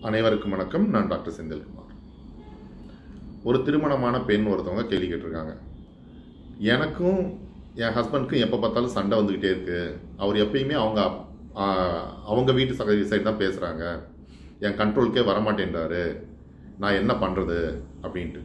அனைவருக்கும் வணக்கம் நான் டாக்டர் செந்தில்குமார் ஒரு திருமணமான பெண் ஒருத்தவங்க கேள்வி கேட்டிருக்காங்க எனக்கும் என் ஹஸ்பண்ட்க்கும் எப்போ பார்த்தாலும் சண்டை வந்துக்கிட்டே இருக்கு அவர் எப்பயுமே அவங்க அப்- ஆ, அவங்க வீட்டு சக சைடு தான் பேசுகிறாங்க என் கண்ட்ரோலுக்கே வரமாட்டேன்றாரு நான் என்ன பண்ணுறது அப்படின்ட்டு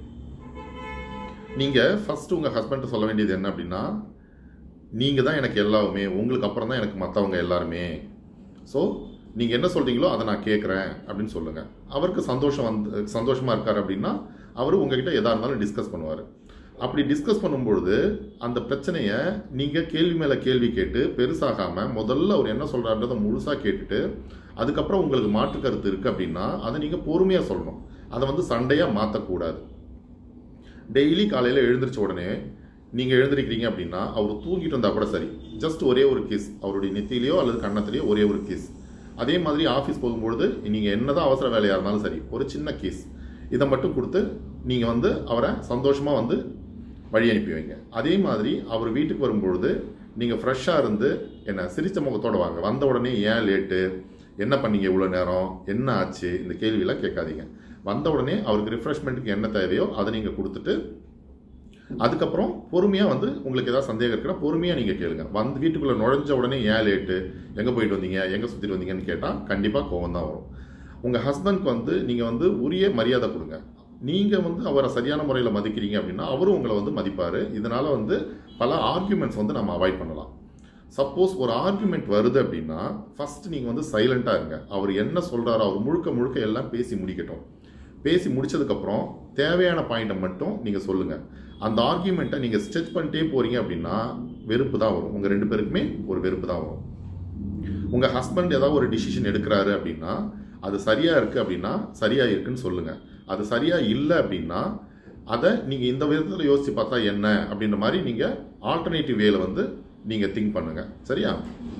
நீங்கள் ஃபஸ்ட்டு உங்கள் ஹஸ்பண்ட்டு சொல்ல வேண்டியது என்ன அப்படின்னா நீங்கள் தான் எனக்கு எல்லாமே உங்களுக்கு அப்புறம் தான் எனக்கு மற்றவங்க எல்லாருமே ஸோ நீங்கள் என்ன சொல்கிறீங்களோ அதை நான் கேட்குறேன் அப்படின்னு சொல்லுங்கள் அவருக்கு சந்தோஷம் வந்து சந்தோஷமாக இருக்கார் அப்படின்னா அவர் உங்ககிட்ட எதாக இருந்தாலும் டிஸ்கஸ் பண்ணுவார் அப்படி டிஸ்கஸ் பண்ணும்பொழுது அந்த பிரச்சனையை நீங்கள் கேள்வி மேலே கேள்வி கேட்டு பெருசாகாமல் முதல்ல அவர் என்ன சொல்கிறான்றதை முழுசாக கேட்டுட்டு அதுக்கப்புறம் உங்களுக்கு மாற்று கருத்து இருக்குது அப்படின்னா அதை நீங்கள் பொறுமையாக சொல்லணும் அதை வந்து சண்டையாக மாற்றக்கூடாது டெய்லி காலையில் எழுந்திரிச்ச உடனே நீங்கள் எழுந்திருக்கிறீங்க அப்படின்னா அவர் தூங்கிட்டு வந்தால் கூட சரி ஜஸ்ட் ஒரே ஒரு கிஸ் அவருடைய நெத்தியிலையோ அல்லது கன்னத்திலையோ ஒரே ஒரு கிஸ் அதே மாதிரி ஆஃபீஸ் போகும்பொழுது நீங்கள் என்னதான் அவசர வேலையாக இருந்தாலும் சரி ஒரு சின்ன கிஸ் இதை மட்டும் கொடுத்து நீங்கள் வந்து அவரை சந்தோஷமாக வந்து வழி அனுப்பி வைங்க அதே மாதிரி அவர் வீட்டுக்கு வரும்பொழுது நீங்கள் ஃப்ரெஷ்ஷாக இருந்து என்ன சிரிச்ச முகத்தோட வாங்க வந்த உடனே ஏன் லேட்டு என்ன பண்ணீங்க இவ்வளோ நேரம் என்ன ஆச்சு இந்த கேள்வியெல்லாம் கேட்காதீங்க வந்த உடனே அவருக்கு ரிஃப்ரெஷ்மெண்ட்டுக்கு என்ன தேவையோ அதை நீங்கள் கொடுத்துட்டு அதுக்கப்புறம் பொறுமையாக வந்து உங்களுக்கு ஏதாவது சந்தேகம் இருக்குன்னா பொறுமையாக நீங்கள் கேளுங்க வந்து வீட்டுக்குள்ளே நுழைஞ்ச உடனே ஏன் லேட்டு எங்கே போயிட்டு வந்தீங்க எங்கே சுற்றிட்டு வந்தீங்கன்னு கேட்டால் கண்டிப்பாக கோவம் தான் வரும் உங்கள் ஹஸ்பண்ட்க்கு வந்து நீங்கள் வந்து உரிய மரியாதை கொடுங்க நீங்கள் வந்து அவரை சரியான முறையில் மதிக்கிறீங்க அப்படின்னா அவரும் உங்களை வந்து மதிப்பார் இதனால் வந்து பல ஆர்கியூமெண்ட்ஸ் வந்து நம்ம அவாய்ட் பண்ணலாம் சப்போஸ் ஒரு ஆர்குமெண்ட் வருது அப்படின்னா ஃபர்ஸ்ட் நீங்கள் வந்து சைலண்ட்டாக இருங்க அவர் என்ன சொல்கிறாரோ அவர் முழுக்க முழுக்க எல்லாம் பேசி முடிக்கட்டும் பேசி முடிச்சதுக்கப்புறம் தேவையான பாயிண்ட்டை மட்டும் நீங்கள் சொல்லுங்கள் அந்த ஆர்கியூமெண்ட்டை நீங்கள் ஸ்ட்ரெச் பண்ணிட்டே போகிறீங்க அப்படின்னா வெறுப்பு தான் வரும் உங்கள் ரெண்டு பேருக்குமே ஒரு வெறுப்பு தான் வரும் உங்கள் ஹஸ்பண்ட் ஏதாவது ஒரு டிசிஷன் எடுக்கிறாரு அப்படின்னா அது சரியாக இருக்குது அப்படின்னா சரியாக இருக்குன்னு சொல்லுங்கள் அது சரியாக இல்லை அப்படின்னா அதை நீங்கள் இந்த விதத்தில் யோசித்து பார்த்தா என்ன அப்படின்ற மாதிரி நீங்கள் ஆல்டர்னேட்டிவ் வேல வந்து நீங்கள் திங்க் பண்ணுங்கள் சரியா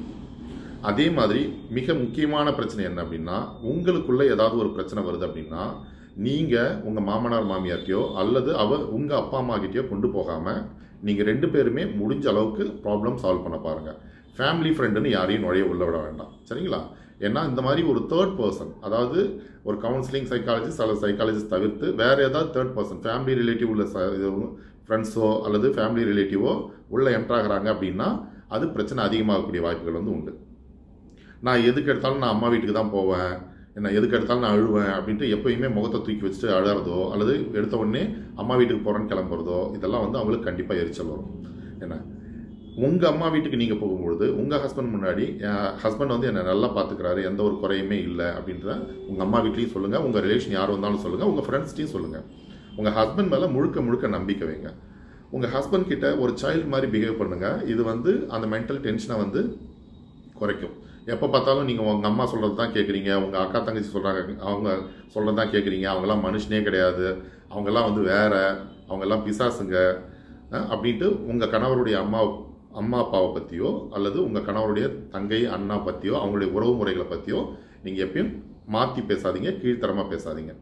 அதே மாதிரி மிக முக்கியமான பிரச்சனை என்ன அப்படின்னா உங்களுக்குள்ள ஏதாவது ஒரு பிரச்சனை வருது அப்படின்னா நீங்கள் உங்கள் மாமனார் மாமியார்கிட்டயோ அல்லது அவர் உங்கள் அப்பா அம்மா கிட்டயோ கொண்டு போகாமல் நீங்கள் ரெண்டு பேருமே முடிஞ்ச அளவுக்கு ப்ராப்ளம் சால்வ் பண்ண பாருங்கள் ஃபேமிலி ஃப்ரெண்டுன்னு யாரையும் நுழைய உள்ள விட வேண்டாம் சரிங்களா ஏன்னா இந்த மாதிரி ஒரு தேர்ட் பர்சன் அதாவது ஒரு கவுன்சிலிங் சைக்காலஜிஸ்ட் அல்லது சைக்காலஜிஸ்ட் தவிர்த்து வேற ஏதாவது தேர்ட் பர்சன் ஃபேமிலி ரிலேட்டிவ் உள்ள ஃப்ரெண்ட்ஸோ அல்லது ஃபேமிலி ரிலேட்டிவோ உள்ள என்ட்ராகிறாங்க அப்படின்னா அது பிரச்சனை அதிகமாகக்கூடிய வாய்ப்புகள் வந்து உண்டு நான் எதுக்கு எடுத்தாலும் நான் அம்மா வீட்டுக்கு தான் போவேன் என்ன எதுக்கு எடுத்தாலும் நான் அழுவேன் அப்படின்ட்டு எப்பயுமே முகத்தை தூக்கி வச்சுட்டு அழறதோ அல்லது எடுத்த உடனே அம்மா வீட்டுக்கு போகிறேன்னு கிளம்புறதோ இதெல்லாம் வந்து அவங்களுக்கு கண்டிப்பாக எரிச்சல் வரும் என்ன உங்கள் அம்மா வீட்டுக்கு நீங்கள் போகும்பொழுது உங்கள் ஹஸ்பண்ட் முன்னாடி என் ஹஸ்பண்ட் வந்து என்னை நல்லா பார்த்துக்கிறாரு எந்த ஒரு குறையுமே இல்லை அப்படின்ற உங்கள் அம்மா வீட்லேயும் சொல்லுங்கள் உங்கள் ரிலேஷன் யார் வந்தாலும் சொல்லுங்கள் உங்கள் ஃப்ரெண்ட்ஸ்ட்டையும் சொல்லுங்கள் உங்கள் ஹஸ்பண்ட் மேலே முழுக்க முழுக்க நம்பிக்கை வைங்க உங்கள் ஹஸ்பண்ட் கிட்ட ஒரு சைல்டு மாதிரி பிஹேவ் பண்ணுங்கள் இது வந்து அந்த மென்டல் டென்ஷனை வந்து குறைக்கும் எப்போ பார்த்தாலும் நீங்கள் உங்கள் அம்மா சொல்கிறது தான் கேட்குறீங்க உங்கள் அக்கா தங்கச்சி சொல்கிறாங்க அவங்க சொல்கிறது தான் கேட்குறீங்க அவங்கெல்லாம் மனுஷனே கிடையாது அவங்கெல்லாம் வந்து வேற அவங்கெல்லாம் பிசாசுங்க அஹ், அப்படின்ட்டு உங்கள் கணவருடைய அம்மா அம்மா அப்பாவை பற்றியோ அல்லது உங்கள் கணவருடைய தங்கை அண்ணா பற்றியோ அவங்களுடைய உறவு முறைகளை பற்றியோ நீங்கள் எப்பயும் மாற்றி பேசாதீங்க கீழ்த்தரமாக பேசாதீங்க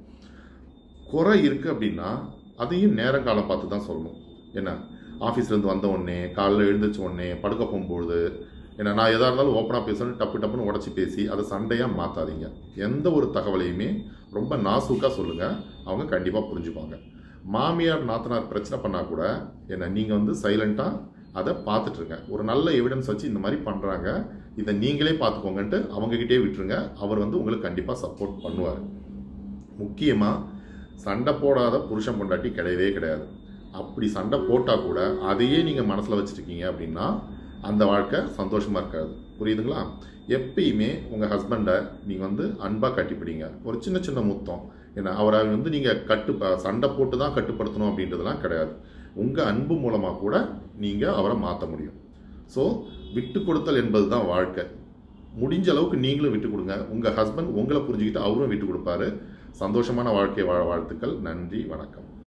குறை இருக்குது அப்படின்னா அதையும் நேரங்காலம் பார்த்து தான் சொல்லணும் என்ன ஆஃபீஸ்லேருந்து வந்த உடனே காலைல எழுந்திரிச்ச உடனே படுக்க போகும்பொழுது என்ன நான் எதாக இருந்தாலும் ஓப்பனாக பேசணும் டப்பு டப்புன்னு உடச்சி பேசி அதை சண்டையாக மாற்றாதீங்க எந்த ஒரு தகவலையுமே ரொம்ப நாசூக்காக சொல்லுங்கள் அவங்க கண்டிப்பாக புரிஞ்சுப்பாங்க மாமியார் நாத்தனார் பிரச்சனை பண்ணால் கூட என்ன நீங்கள் வந்து சைலண்ட்டாக அதை பார்த்துட்ருங்க ஒரு நல்ல எவிடன்ஸ் வச்சு இந்த மாதிரி பண்ணுறாங்க இதை நீங்களே பார்த்துக்கோங்கன்ட்டு அவங்ககிட்டே விட்டுருங்க அவர் வந்து உங்களுக்கு கண்டிப்பாக சப்போர்ட் பண்ணுவார் முக்கியமாக சண்டை போடாத புருஷன் பொண்டாட்டி கிடையவே கிடையாது அப்படி சண்டை போட்டால் கூட அதையே நீங்கள் மனசில் வச்சுருக்கீங்க அப்படின்னா அந்த வாழ்க்கை சந்தோஷமாக இருக்காது புரியுதுங்களா எப்பயுமே உங்கள் ஹஸ்பண்டை நீங்கள் வந்து அன்பாக கட்டிப்பிடிங்க ஒரு சின்ன சின்ன முத்தம் ஏன்னா அவரை வந்து நீங்கள் கட்டு சண்டை போட்டு தான் கட்டுப்படுத்தணும் அப்படின்றதெல்லாம் கிடையாது உங்கள் அன்பு மூலமாக கூட நீங்கள் அவரை மாற்ற முடியும் ஸோ விட்டு கொடுத்தல் என்பது தான் வாழ்க்கை முடிஞ்ச அளவுக்கு நீங்களும் விட்டு கொடுங்க உங்கள் ஹஸ்பண்ட் உங்களை புரிஞ்சுக்கிட்டு அவரும் விட்டு கொடுப்பாரு சந்தோஷமான வாழ்க்கை வாழ வாழ்த்துக்கள் நன்றி வணக்கம்